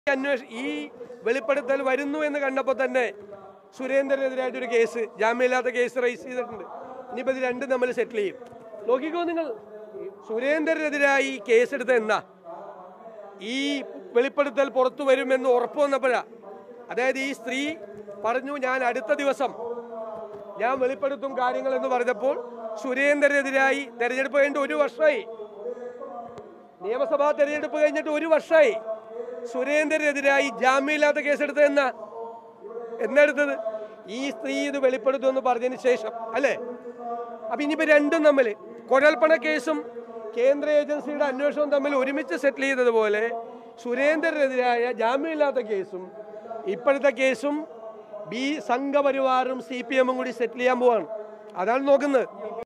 അന്വേഷ ഈ വെളിപ്പെടുത്തൽ വരുന്നു എന്ന് കണ്ടപ്പോൾ തന്നെ സുരേന്ദ്രനെതിരായിട്ടൊരു കേസ് ജാമ്യമില്ലാത്ത കേസ് റൈസ് ചെയ്തിട്ടുണ്ട് ഇനിയിപ്പോൾ ഇത് രണ്ടും നമ്മൾ സെറ്റിൽ ചെയ്യും നോക്കിക്കോ നിങ്ങൾ സുരേന്ദ്രനെതിരായി കേസ് എടുത്ത എന്നാ ഈ വെളിപ്പെടുത്തൽ പുറത്തു വരുമെന്ന് ഉറപ്പ് വന്നപ്പോഴാ അതായത് ഈ സ്ത്രീ പറഞ്ഞു ഞാൻ അടുത്ത ദിവസം ഞാൻ വെളിപ്പെടുത്തും കാര്യങ്ങൾ എന്ന് പറഞ്ഞപ്പോൾ സുരേന്ദ്രനെതിരായി തെരഞ്ഞെടുപ്പ് കഴിഞ്ഞിട്ട് ഒരു വർഷമായി നിയമസഭാ തെരഞ്ഞെടുപ്പ് കഴിഞ്ഞിട്ട് ഒരു വർഷമായി സുരേന്ദ്രനെതിരായി ജാമ്യമില്ലാത്ത കേസെടുത്തത് എന്നാ എന്നെടുത്തത് ഈ സ്ത്രീ ഇത് വെളിപ്പെടുത്തുമെന്ന് പറഞ്ഞതിന് ശേഷം അല്ലേ അപ്പൊ ഇനിയിപ്പോ രണ്ടും തമ്മിൽ കുഴൽപ്പണ കേസും കേന്ദ്ര ഏജൻസിയുടെ അന്വേഷണവും തമ്മിൽ ഒരുമിച്ച് സെറ്റിൽ ചെയ്തതുപോലെ സുരേന്ദ്രനെതിരായ ജാമ്യമില്ലാത്ത കേസും ഇപ്പോഴത്തെ കേസും ബി സംഘപരിവാറും സി പി എമ്മും കൂടി സെറ്റിൽ ചെയ്യാൻ പോവാണ് അതാണ് നോക്കുന്നത്